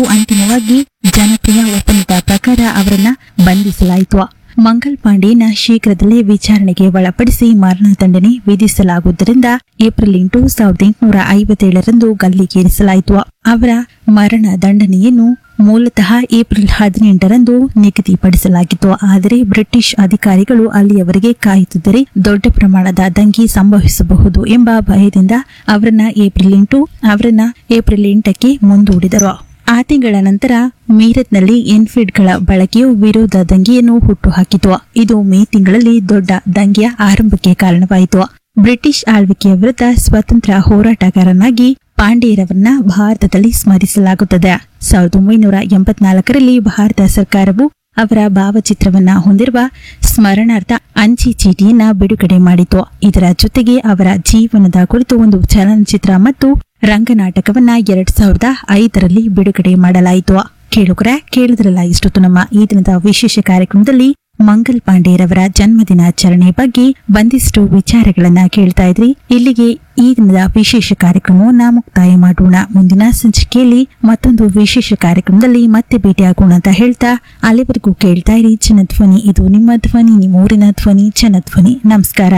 ಅಂತಿಮವಾಗಿ ಜನಪ್ರಿಯ ಒಪ್ಪಂದದ ಪ್ರಕಾರ ಅವರನ್ನ ಬಂಧಿಸಲಾಯಿತು ಮಂಗಲ್ ಪಾಂಡೆಯನ್ನ ಶೀಘ್ರದಲ್ಲೇ ವಿಚಾರಣೆಗೆ ಒಳಪಡಿಸಿ ಮರಣದಂಡನೆ ವಿಧಿಸಲಾಗುವುದರಿಂದ ಏಪ್ರಿಲ್ ಎಂಟು ಸಾವಿರದ ಎಂಟುನೂರ ಐವತ್ತೇಳರಂದು ಗಲ್ಲಿಗೇರಿಸಲಾಯಿತು ಅವರ ಮರಣ ದಂಡನೆಯನ್ನು ಮೂಲತಃ ಏಪ್ರಿಲ್ ಹದಿನೆಂಟರಂದು ನಿಗದಿಪಡಿಸಲಾಗಿತ್ತು ಆದರೆ ಬ್ರಿಟಿಷ್ ಅಧಿಕಾರಿಗಳು ಅಲ್ಲಿಯವರೆಗೆ ಕಾಯುತ್ತಿದ್ದರೆ ದೊಡ್ಡ ಪ್ರಮಾಣದ ದಂಗೆ ಸಂಭವಿಸಬಹುದು ಎಂಬ ಭಯದಿಂದ ಅವರನ್ನ ಏಪ್ರಿಲ್ ಎಂಟು ಅವರನ್ನ ಏಪ್ರಿಲ್ ಎಂಟಕ್ಕೆ ಮುಂದೂಡಿದರು ಆ ತಿಂಗಳ ನಂತರ ಮೀರತ್ನಲ್ಲಿ ಎನ್ಫೀಲ್ಡ್ಗಳ ಬಳಕೆಯು ವಿರೋಧ ದಂಗೆಯನ್ನು ಹುಟ್ಟುಹಾಕಿತು ಇದು ಮೇ ತಿಂಗಳಲ್ಲಿ ದೊಡ್ಡ ದಂಗೆಯ ಆರಂಭಕ್ಕೆ ಕಾರಣವಾಯಿತು ಬ್ರಿಟಿಷ್ ಆಳ್ವಿಕೆಯ ವಿರುದ್ಧ ಸ್ವತಂತ್ರ ಹೋರಾಟಗಾರನಾಗಿ ಪಾಂಡೆಯರವರನ್ನ ಭಾರತದಲ್ಲಿ ಸ್ಮರಿಸಲಾಗುತ್ತದೆ ಸಾವಿರದ ಒಂಬೈನೂರ ಎಂಬತ್ನಾಲ್ಕರಲ್ಲಿ ಭಾರತ ಸರ್ಕಾರವು ಅವರ ಭಾವಚಿತ್ರವನ್ನ ಹೊಂದಿರುವ ಸ್ಮರಣಾರ್ಥ ಅಂಚೆ ಚೀಟಿಯನ್ನ ಬಿಡುಗಡೆ ಮಾಡಿತು ಇದರ ಜೊತೆಗೆ ಅವರ ಜೀವನದ ಕುರಿತು ಒಂದು ಚಲನಚಿತ್ರ ಮತ್ತು ರಂಗನಾಟಕವನ್ನ ಎರಡ್ ಸಾವಿರದ ಐದರಲ್ಲಿ ಬಿಡುಗಡೆ ಮಾಡಲಾಯಿತು ಕೇಳುಗರ ಕೇಳಿದ್ರಲ್ಲ ಇಷ್ಟೊತ್ತು ನಮ್ಮ ಈ ದಿನದ ವಿಶೇಷ ಕಾರ್ಯಕ್ರಮದಲ್ಲಿ ಮಂಗಲ್ ಪಾಂಡೆಯರವರ ಜನ್ಮದಿನಾಚರಣೆ ಬಗ್ಗೆ ಒಂದಿಷ್ಟು ವಿಚಾರಗಳನ್ನ ಕೇಳ್ತಾ ಇದ್ರಿ ಇಲ್ಲಿಗೆ ಈ ದಿನದ ವಿಶೇಷ ಕಾರ್ಯಕ್ರಮವನ್ನ ಮುಕ್ತಾಯ ಮಾಡೋಣ ಮುಂದಿನ ಸಂಚಿಕೆಯಲ್ಲಿ ಮತ್ತೊಂದು ವಿಶೇಷ ಕಾರ್ಯಕ್ರಮದಲ್ಲಿ ಮತ್ತೆ ಭೇಟಿಯಾಗೋಣ ಅಂತ ಹೇಳ್ತಾ ಅಲ್ಲಿವರೆಗೂ ಕೇಳ್ತಾ ಇರಿ ಜನಧ್ವನಿ ಇದು ನಿಮ್ಮ ಧ್ವನಿ ನಿಮ್ಮ ಊರಿನ ಧ್ವನಿ ಜನಧ್ವನಿ ನಮಸ್ಕಾರ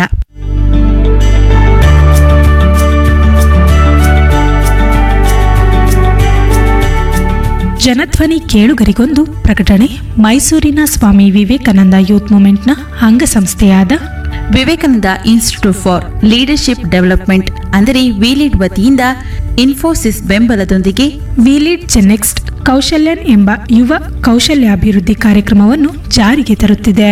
ಜನಧ್ವನಿ ಕೇಳುಗರಿಗೊಂದು ಪ್ರಕಟಣೆ ಮೈಸೂರಿನ ಸ್ವಾಮಿ ವಿವೇಕಾನಂದ ಯೂತ್ ಮೂವ್ಮೆಂಟ್ನ ಅಂಗಸಂಸ್ಥೆಯಾದ Vivekananda institute for leadership development ಅಂದರೆ ವಿಲಿಡ್ ವತಿಯಿಂದ ಇನ್ಫೋಸಿಸ್ ಬೆಂಬಲದೊಂದಿಗೆ ವಿಲಿಡ್ ಚೆನೆಕ್ಸ್ಟ್ ಕೌಶಲ್ಯನ್ ಎಂಬ ಯುವ ಕೌಶಲ್ಯಾಭಿವೃದ್ಧಿ ಕಾರ್ಯಕ್ರಮವನ್ನು ಜಾರಿಗೆ ತರುತ್ತಿದೆ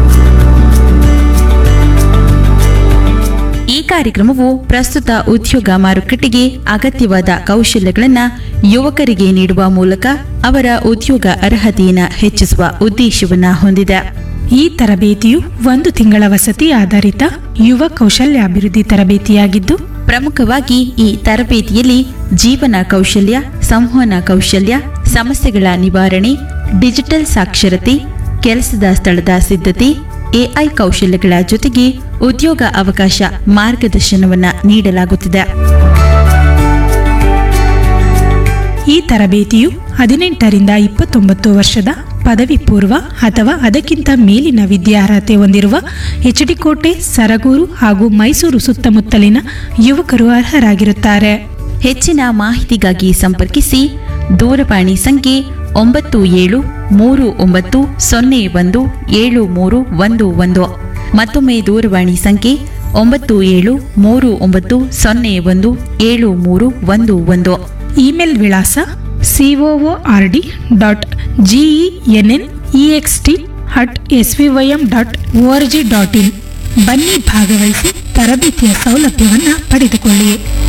ಈ ಕಾರ್ಯಕ್ರಮವು ಪ್ರಸ್ತುತ ಉದ್ಯೋಗ ಮಾರುಕಟ್ಟೆಗೆ ಅಗತ್ಯವಾದ ಕೌಶಲ್ಯಗಳನ್ನು ಯುವಕರಿಗೆ ನೀಡುವ ಮೂಲಕ ಅವರ ಉದ್ಯೋಗ ಅರ್ಹತೆಯನ್ನು ಹೆಚ್ಚಿಸುವ ಉದ್ದೇಶವನ್ನ ಹೊಂದಿದೆ ಈ ತರಬೇತಿಯು ಒಂದು ತಿಂಗಳ ವಸತಿ ಆಧಾರಿತ ಯುವ ಕೌಶಲ್ಯಾಭಿವೃದ್ಧಿ ತರಬೇತಿಯಾಗಿದ್ದು ಪ್ರಮುಖವಾಗಿ ಈ ತರಬೇತಿಯಲ್ಲಿ ಜೀವನ ಕೌಶಲ್ಯ ಸಂವಹನ ಕೌಶಲ್ಯ ಸಮಸ್ಯೆಗಳ ನಿವಾರಣೆ ಡಿಜಿಟಲ್ ಸಾಕ್ಷರತೆ ಕೆಲಸದ ಸ್ಥಳದ ಸಿದ್ಧತೆ ಎಐ ಕೌಶಲ್ಯಗಳ ಜೊತೆಗೆ ಉದ್ಯೋಗ ಅವಕಾಶ ಮಾರ್ಗದರ್ಶನವನ್ನ ನೀಡಲಾಗುತ್ತಿದೆ ಈ ತರಬೇತಿಯು ಹದಿನೆಂಟರಿಂದ ಇಪ್ಪತ್ತೊಂಬತ್ತು ವರ್ಷದ ಪದವಿ ಪೂರ್ವ ಅಥವಾ ಅದಕ್ಕಿಂತ ಮೇಲಿನ ವಿದ್ಯಾರ್ಹತೆ ಹೊಂದಿರುವ ಎಚ್ಡಿಕೋಟೆ ಸರಗೂರು ಹಾಗೂ ಮೈಸೂರು ಸುತ್ತಮುತ್ತಲಿನ ಯುವಕರು ಅರ್ಹರಾಗಿರುತ್ತಾರೆ ಹೆಚ್ಚಿನ ಮಾಹಿತಿಗಾಗಿ ಸಂಪರ್ಕಿಸಿ ದೂರವಾಣಿ ಸಂಖ್ಯೆ ಒಂಬತ್ತು ಏಳು ಮೂರು ಒಂಬತ್ತು ಸೊನ್ನೆ ಒಂದು ಏಳು ಮೂರು ಒಂದು ಒಂದು ಮತ್ತೊಮ್ಮೆ ದೂರವಾಣಿ ಸಂಖ್ಯೆ ಒಂಬತ್ತು ಏಳು ಮೂರು ಒಂಬತ್ತು ಸೊನ್ನೆ ಒಂದು ಏಳು ಮೂರು ಒಂದು ಒಂದು ಇಮೇಲ್ ವಿಳಾಸ C O O R D dot G E N N E X T at S V Y M dot O R G dot in ಬನ್ನಿ ಭಾಗವಹಿಸಿ ತರಬೇತಿಯ ಸೌಲಭ್ಯವನ್ನು ಪಡೆದುಕೊಳ್ಳಿ